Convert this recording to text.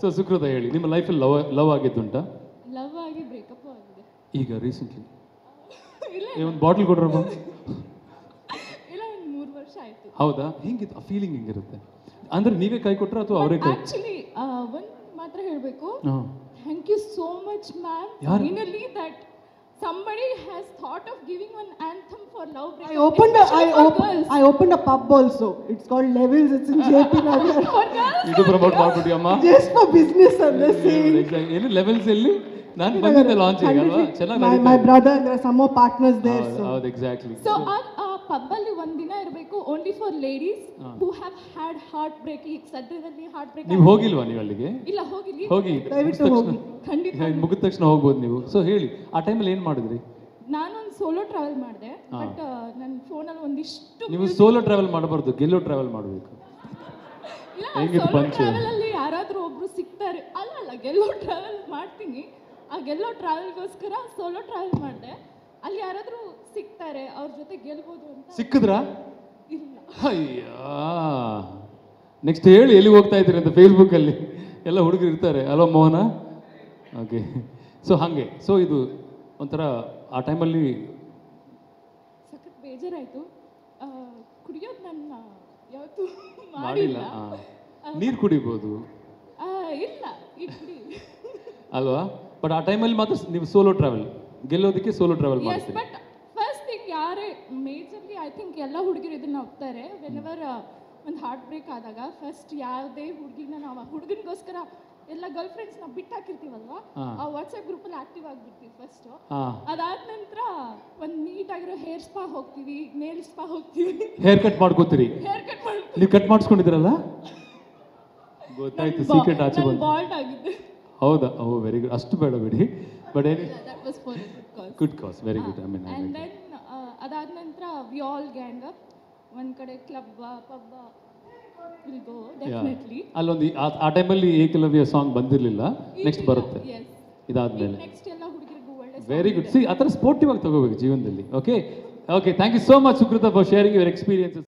So ಸುಕೃತ ಹೇಳಿ ನಿಮ್ಮ ಲೈಫಲ್ಲಿ ಲವ್ ಲವ್ ಆಗಿದ್ದುಂಟಾ ಲವ್ ಆಗಿ ಬ್ರೇಕಪ್ ಆಗಿದೆ ಈಗ ರೀಸೆಂಟ್ಲಿ ಇಲ್ಲ ಒಂದು ಬಾಟ್ಲ್ ಕೊಡ್ರಮ್ಮ ಇಲ್ಲ ಒಂದು ಮೂರು ವರ್ಷ ಆಯ್ತು ಹೌದಾ ಹೆಂಗಿತ್ತು ಆ ಫೀಲಿಂಗ್ ಹೆಂಗಿರುತ್ತೆ ಅಂದ್ರೆ ನೀವೇ ಕೈ ಕೊಟ್ರ ಅಥವಾ ಅವರೇ ಕೈ ಆಕ್ಚುಲಿ ಒಂದು ಮಾತ್ರ ಹೇಳಬೇಕು ಹಾಂ thank you so much ma'am ಯಾರು? Finally that somebody has thought of giving one anthem for love I breakup, opened a, I, especially for op- girls. I opened a pub also. It's called Levels. It's in JP Nagar. For girls. ಇದು promote ಮಾಡ್ಬಿಡಿ ಅಮ್ಮ Just for business, I'm just saying. Exactly. ಎಲ್ಲಿ levels ಎಲ್ಲಿ ನಾನು ಬಂದಿದ್ದೆ launch ಅಲ್ವಾ ಚೆನ್ನಾಗಿ My, my brother and there are some more partners there. ಹೌದು So. ಹೌದು ಎಕ್ಸಾಕ್ಟ್ಲಿ ಸೊ ಆ ಆ ಪಬ್ಬಲ್ಲಿ ಒಂದ್ ದಿನ ಇರಬೇಕು only for ladies who have had heartbreak ಈಗ ಸದ್ಯದಲ್ಲಿ ಹಾರ್ಟ್ ಬ್ರೇಕ್ ನೀವು ಹೋಗಿಲ್ವಾ ನೀವು ಅಲ್ಲಿಗೆ ಇಲ್ಲ ಹೋಗಿಲಿ ಹೋಗಿ ದಯವಿಟ್ಟು ಮುಗ್ದ ಹೋಗಿ. ತಕ್ಷಣ- ಖಂಡಿತ ಇದು ಮುಗಿದ ತಕ್ಷಣ ಹೋಗ್ಬೋದು ನೀವು ಸೊ ಹೇಳಿ ಆ ಟೈಮಲ್ಲಿ ಏನು ಮಾಡಿದ್ರಿ ನಾನೊಂದು ಸೋಲೋ ಟ್ರಾವೆಲ್ ಮಾಡಿದೆ ಬಟ್ ನನ್ನ ಫೋನಲ್ಲಿ ಒಂದಿಷ್ಟು ನೀವು ಸೋಲೋ ಟ್ರಾವೆಲ್ ಮಾಡಬಾರ್ದು ಗೆಲ್ಲೋ ಟ್ರಾವೆಲ್ ಮಾಡಬೇಕು ಇಲ್ಲ ಹೆಂಗಿತ್ತು ಸೋಲೋ punch? ಟ್ರಾವೆಲ್ ಅಲ್ಲಿ ಯಾರಾದ್ರೂ ಒಬ್ರು ಸಿಗ್ತಾರೆ ಅಲ್ಲ ಅಲ್ಲ ಗೆಲ್ಲೋ ಟ್ರಾವೆಲ್ ಮಾಡ್ತೀನಿ ಆ ಗೆಲ್ಲೋ ಟ್ರಾವೆಲ್ಗೋಸ್ಕರ ಸೋಲೋ ಟ್ರಾವೆಲ್ ಮಾಡಿದೆ ಅಲ್ಲಿ ಯಾರಾದ್ರೂ ಸಿಗ್ತಾರೆ ಅವ್ರ ಜೊತೆ ಗೆಲ್ಬೋದು ಅಂತ ಸಿಕ್ಕಿದ್ರಾ ಇಲ್ಲ ಅಯ್ಯ ನೆಕ್ಸ್ಟ್ ಹೇಳಿ ಎಲ್ಲಿ ಹೋಗ್ತಾ ಇದ್ದೀರಿ ಅಂತ ಫೇಸ್ಬುಕ್ಕಲ್ಲಿ ಎಲ್ಲ ಹುಡುಗರು ಇರ್ತಾರೆ ಅಲ್ವಾ ಮೋಹನ ಓಕೆ ಸೊ ಹಾಗೆ ಸೊ ಇದು ಒಂಥರ ಆ ಟೈಮಲ್ಲಿ ಸಖತ್ ಬೇಜಾರಾಯ್ತು ಆ, ಕುಡಿಯೋದು ನನ್ನ ಯಾವತ್ತೂ ಮಾಡಿಲ್ಲ ಮಾಡಿಲ್ಲ ನೀರು ಕುಡಿಬೋದು ಆ, ಇಲ್ಲ ಈ ಕುಡಿ ಅಲ್ವಾ ಬಟ್ ಆ ಟೈಮಲ್ಲಿ ಮಾತ್ರ ನೀವು ಸೋಲೋ ಟ್ರಾವೆಲ್ ಗೆಲ್ಲೋದಕ್ಕೆ ಸೋಲೋ ಟ್ರಾವೆಲ್ ಎಸ್ ಮಾಡ್ತೀರಿ ಬಟ್ ಫಸ್ಟ್ ಥಿಂಗ್ ಯಾರೇ ಮೇಜರ್ಲಿ ಐ ಥಿಂಕ್ ಎಲ್ಲ ಹುಡುಗಿರು ಇದನ್ನ ಹೋಗ್ತಾರೆ ವೆನ್ ಎವರ್ ಒಂದು ಹಾರ್ಟ್ ಬ್ರೇಕ್ ಆದಾಗ ಫಸ್ಟ್ ಯಾವುದೇ ಹುಡುಗಿನ ನಾವು ಹುಡುಗನಿಗೋಸ್ಕರ ಎಲ್ಲ ಗರ್ಲ್ ಫ್ರೆಂಡ್ಸ್ನ ಬಿಟ್ಟು ಹಾಕಿರ್ತೀವಲ್ವಾ ಹಾ. ಆ ವಾಟ್ಸಪ್ ಗ್ರೂಪಲ್ಲಿ ಆಕ್ಟಿವ್ ಆಗಿಬಿಡ್ತೀವಿ ಫಸ್ಟು ಹಾಂ ಅದಾದ ನಂತರ ಒಂದು ನೀಟಾಗಿರೋ ಹೇರ್ ಸ್ಪಾ ಹೋಗ್ತೀವಿ ನೇಲ್ ಸ್ಪಾ ಹೋಗ್ತೀವಿ ಹೇರ್ ಕಟ್ ಮಾಡ್ಕೋತೀರಿ ಹೇರ್ ಕಟ್ ಮಾಡಿ ನೀವು ಕಟ್ ಮಾಡಿಸ್ಕೊಂಡಿದ್ದೀರಲ್ಲ ಗೊತ್ತಾಯ್ತು ಸೀಕ್ರೆಟ್ ಆಚೆ ಬಂತು ಬಾಲ್ಡ್ ಆಗಿದೆ ಹೌದಾ ಓ ವೆರಿ ಗುಡ್ ಅಷ್ಟು ಬೇಡ ಬಿಡಿ but any that was for cause good cause very good I mean and then ಅದಾದ ನಂತರ ವಿ ಆಲ್ ಗ್ಯಾಂಗ್ ಅಪ್ ಒಂದು ಕಡೆ club pub will go definitely ಅಲ್ಲೊಂದು ಆ- ಆ ಟೈಮಲ್ಲಿ ಏಕಲವ್ಯ ಸಾಂಗ್ ಬಂದಿರಲಿಲ್ಲ ನೆಕ್ಸ್ಟ್ ಬರುತ್ತೆ ಎಸ್ ಇದಾದ್ಮೇಲೆ ನೆಕ್ಸ್ಟ್ ಎಲ್ಲ ಹುಡುಗರಿಗೂ ಒಳ್ಳೆ ವೆರಿ ಗುಡ್ ಸಿ ಆ ಥರ ಸ್ಪೋರ್ಟಿವ್ ಆಗಿ ತಗೋಬೇಕು ಜೀವನದಲ್ಲಿ okay okay thank you so much Sukrutha for sharing your experiences